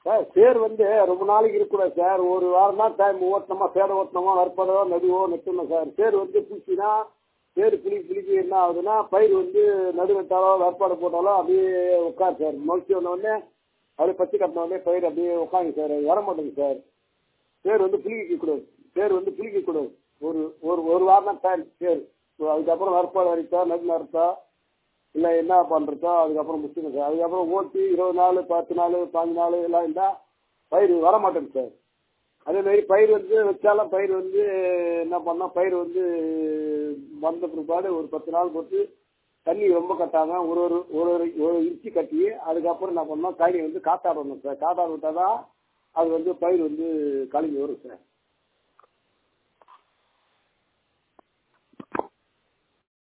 sir சேர் வந்து ரொம்ப நாளைக்கு இருக்கக்கூடாது சார் ஒரு வாரம் தான் டைம் ஓட்டணுமா சேரை ஓட்டணுமா வறுப்பதோ நடுவோ நெட்டணும் சார் சேர் வந்து புளிச்சினா சேர் புளி புளிக்கு என்ன ஆகுதுன்னா பயிர் வந்து நடு நட்டாலோ வறுப்பாடு போட்டாலோ அப்படியே உட்காரு சார் முளைச்சி உடனே அப்படியே பச்சை கட்டின உடனே பயிர் அப்படியே உட்காந்து சார் அது வர மாட்டேங்குது சார் சேர் வந்து புளிக்க கூடாது சேர் வந்து புளிக்க கூடாது ஒரு ஒரு ஒரு வாரம் தான் டைம் சேர் அதுக்கப்புறம் வறுப்பாடு வரைத்தா நடு நறுத்தா இல்லை என்ன பண்ணுறதோ அதுக்கப்புறம் முடிச்சுங்க சார் அதுக்கப்புறம் ஓட்டி இருபது நாள் பத்து நாள் பாஞ்சு நாள் எல்லாம் இருந்தால் பயிர் வர மாட்டேங்குது சார் அதேமாரி பயிர் வந்து வச்சாலும் பயிர் வந்து என்ன பண்ணோம் பயிர் வந்து வந்த பிற்பாடு ஒரு பத்து நாள் போட்டு தண்ணி ரொம்ப கட்டாம ஒரு ஒரு ஒரு ஒரு ஒரு இன்ச்சு கட்டி அதுக்கப்புறம் என்ன பண்ணோம் காய் வந்து காத்தாடணும் சார் காத்தாட விட்டால் தான் அது வந்து பயிர் வந்து கலங்கி வரும் சார்